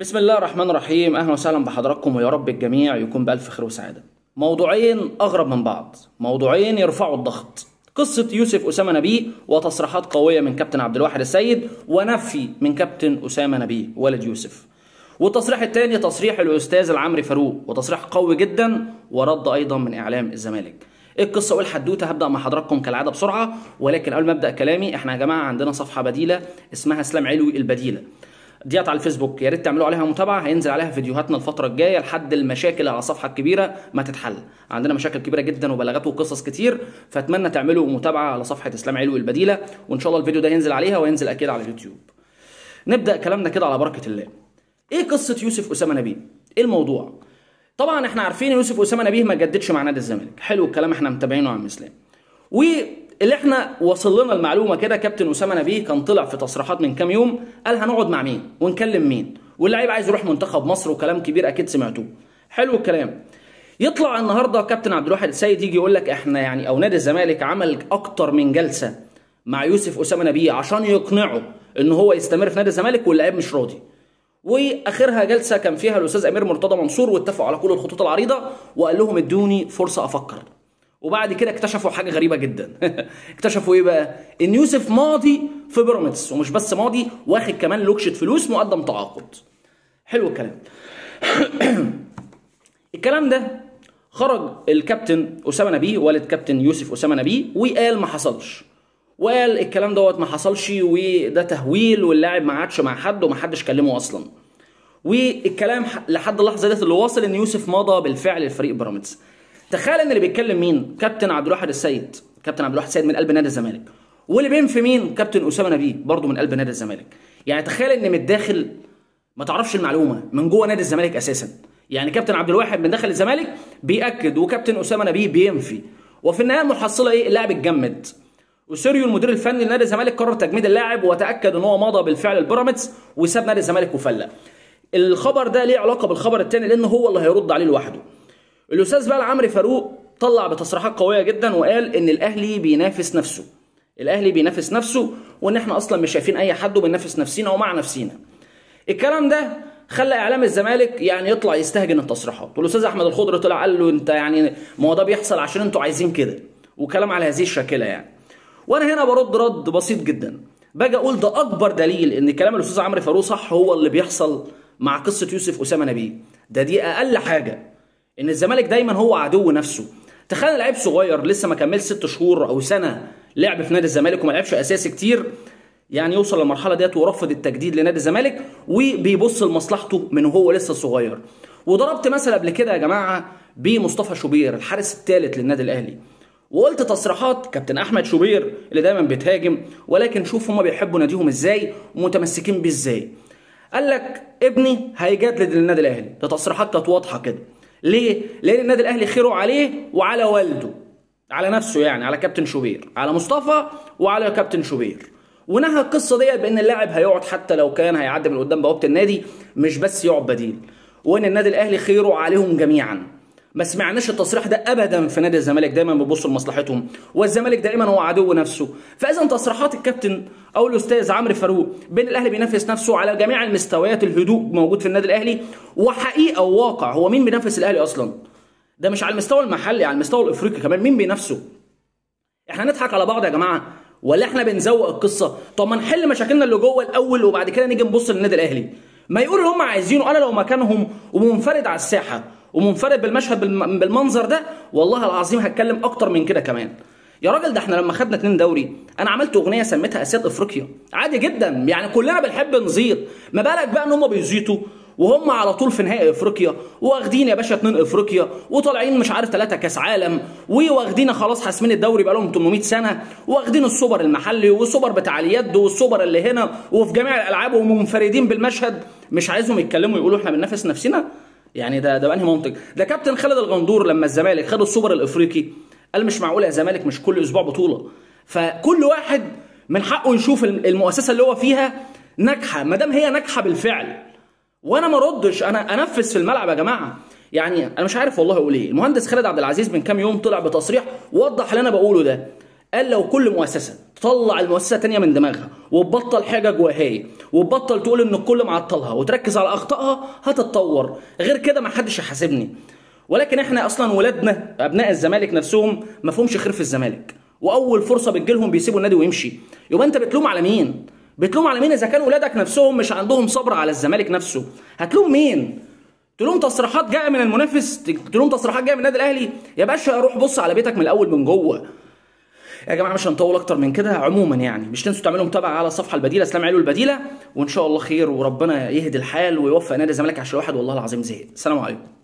بسم الله الرحمن الرحيم اهلا وسهلا بحضراتكم ويا رب الجميع يكون بالف خير وسعاده موضوعين اغرب من بعض موضوعين يرفعوا الضغط قصة يوسف أسامة نبيه وتصريحات قوية من كابتن عبد الواحد السيد ونفي من كابتن أسامة نبيه ولد يوسف والتصريح الثاني تصريح الأستاذ العمري فاروق وتصريح قوي جدا ورد أيضا من إعلام الزمالك ايه القصه والحدوته هبدا مع حضراتكم كالعاده بسرعه ولكن قبل ما ابدا كلامي احنا يا جماعه عندنا صفحه بديله اسمها اسلام علوي البديله ديت على الفيسبوك يا ريت تعملوا عليها متابعه هينزل عليها فيديوهاتنا الفتره الجايه لحد المشاكل على الصفحه الكبيره ما تتحل عندنا مشاكل كبيره جدا وبلاغات وقصص كتير فاتمنى تعملوا متابعه على صفحه اسلام علوي البديله وان شاء الله الفيديو ده ينزل عليها وينزل اكيد على اليوتيوب نبدا كلامنا كده على بركه الله ايه قصه يوسف اسامه نبيه ايه الموضوع طبعا احنا عارفين يوسف اسامه نبيه ما جددش مع نادي الزمالك حلو الكلام احنا متابعينه عن اسلام واللي احنا وصل لنا المعلومه كده كابتن اسامه نبيه كان طلع في تصريحات من كام يوم قال هنقعد مع مين ونكلم مين واللعيب عايز يروح منتخب مصر وكلام كبير اكيد سمعتوه حلو الكلام يطلع النهارده كابتن عبد الواحد السيد يجي يقول لك احنا يعني او نادي الزمالك عمل اكتر من جلسه مع يوسف اسامه نبيه عشان يقنعه ان هو يستمر في نادي الزمالك واللاعب مش راضي واخرها جلسه كان فيها الاستاذ امير مرتضى منصور واتفقوا على كل الخطوط العريضه وقال لهم ادوني فرصه افكر وبعد كده اكتشفوا حاجه غريبه جدا اكتشفوا ايه بقى ان يوسف ماضي في بيراميدز ومش بس ماضي واخد كمان لوكشه فلوس مقدم تعاقد حلو الكلام الكلام ده خرج الكابتن اسامه نبيه والد كابتن يوسف اسامه نبيه وقال ما حصلش وقال الكلام دوت ما حصلش وده تهويل واللاعب ما عادش مع حد وما حدش كلمه اصلا والكلام لحد اللحظه ديت اللي واصل ان يوسف مضى بالفعل لفريق بيراميدز تخيل ان اللي بيتكلم مين كابتن عبد الواحد السيد كابتن عبد الواحد السيد من قلب نادي الزمالك واللي برضه مين كابتن اسامه نبيه برضه من قلب نادي الزمالك يعني تخيل ان من الداخل ما تعرفش المعلومه من جوه نادي الزمالك اساسا يعني كابتن عبد الواحد من داخل الزمالك بياكد وكابتن اسامه نبيه بينفي وفي النهايه المحصله ايه اللاعب اتجمد وسيريو المدير الفني لنادي الزمالك قرر تجميد اللاعب وتاكد ان هو مضى بالفعل البيراميدز وساب نادي الزمالك وفلق الخبر ده ليه علاقه بالخبر الثاني لان هو اللي هيرد عليه لوحده الاستاذ بقى العمري فاروق طلع بتصريحات قويه جدا وقال ان الاهلي بينافس نفسه الاهلي بينافس نفسه وان احنا اصلا مش شايفين اي حد وبننافس نفسينا ومع نفسينا الكلام ده خلى اعلام الزمالك يعني يطلع يستهجن التصريحات والاستاذ احمد الخضر طلع قال له انت يعني ما هو ده بيحصل عشان انتوا عايزين كده وكلام على هذه الشاكله يعني وانا هنا برد رد بسيط جدا باجي اقول ده اكبر دليل ان كلام الاستاذ عمرو فاروق صح هو اللي بيحصل مع قصه يوسف اسامه نبيه ده دي اقل حاجه ان الزمالك دايما هو عدو نفسه تخيل لعيب صغير لسه ما كملش ست شهور او سنه لعب في نادي الزمالك وما لعبش اساسي كتير يعني يوصل للمرحله ديت ورفض التجديد لنادي الزمالك وبيبص لمصلحته من وهو لسه صغير وضربت مثل قبل كده يا جماعه بمصطفى شوبير الحارس الثالث للنادي الاهلي وقلت تصريحات كابتن احمد شوبير اللي دايما بيتهاجم ولكن شوف هما بيحبوا ناديهم ازاي ومتمسكين بيه ازاي قال لك ابني هيجدد للنادي الاهلي ده تصريحات كانت واضحه كده ليه لان النادي الاهلي خيره عليه وعلى والده على نفسه يعني على كابتن شوبير على مصطفى وعلى كابتن شوبير ونهى القصه ديت بان اللاعب هيقعد حتى لو كان هيعدي من قدام بوابه النادي مش بس يقعد بديل وان النادي الاهلي خيره عليهم جميعا ما سمعناش التصريح ده ابدا في نادي الزمالك دايما بيبصوا لمصلحتهم والزمالك دائما هو عدو نفسه فاذا تصريحات الكابتن او الاستاذ عمرو فاروق بين الاهلي بينافس نفسه على جميع المستويات الهدوء موجود في النادي الاهلي وحقيقه وواقع هو مين بينافس الاهلي اصلا ده مش على المستوى المحلي على المستوى الافريقي كمان مين بينافسه احنا نضحك على بعض يا جماعه ولا احنا بنزوق القصه طب ما نحل مشاكلنا اللي جوه الاول وبعد كده نيجي نبص للنادي الاهلي ما يقولوا اللي هم عايزينه انا لو مكانهم ومنفرد على الساحه ومنفرد بالمشهد بالمنظر ده والله العظيم هتكلم اكتر من كده كمان يا راجل ده احنا لما خدنا اتنين دوري انا عملت اغنيه سميتها اسياد افريقيا عادي جدا يعني كلنا بنحب نزيط ما بالك بقى ان هم بيزيطوا وهم على طول في نهائي افريقيا واخدين يا باشا اتنين افريقيا وطالعين مش عارف ثلاثه كاس عالم وواخدين خلاص حاسمين الدوري بقى لهم 800 سنه واخدين السوبر المحلي والسوبر بتاع اليد والسوبر اللي هنا وفي جميع الالعاب ومنفردين بالمشهد مش عايزهم يتكلموا يقولوا احنا بننافس نفسنا يعني ده ده بانهي منطق ده كابتن خالد الغندور لما الزمالك خد السوبر الافريقي قال مش معقول يا زمالك مش كل اسبوع بطوله فكل واحد من حقه يشوف المؤسسه اللي هو فيها ناجحه ما دام هي ناجحه بالفعل وانا ما ردش انا انفذ في الملعب يا جماعه يعني انا مش عارف والله اقول ايه المهندس خالد عبد العزيز من كام يوم طلع بتصريح وضح اللي انا بقوله ده قال لو كل مؤسسه تطلع المؤسسه تانية من دماغها وتبطل حجج وهاي وتبطل تقول ان الكل معطلها وتركز على اخطائها هتتطور غير كده ما حدش هيحاسبني ولكن احنا اصلا ولادنا ابناء الزمالك نفسهم ما فيهمش خير في الزمالك واول فرصه بتجيلهم بيسيبوا النادي ويمشي يبقى انت بتلوم على مين بتلوم على مين اذا كان ولادك نفسهم مش عندهم صبر على الزمالك نفسه هتلوم مين تلوم تصريحات جايه من المنافس تلوم تصريحات جايه من النادي الاهلي يا باشا روح بص على بيتك من الاول من جوه يا جماعه مش هنطول اكتر من كده عموما يعني مش تنسوا تعملوا متابعه على الصفحه البديله اسلام علو البديله وان شاء الله خير وربنا يهدي الحال ويوفق نادي الزمالك عشان واحد والله العظيم زهق السلام عليكم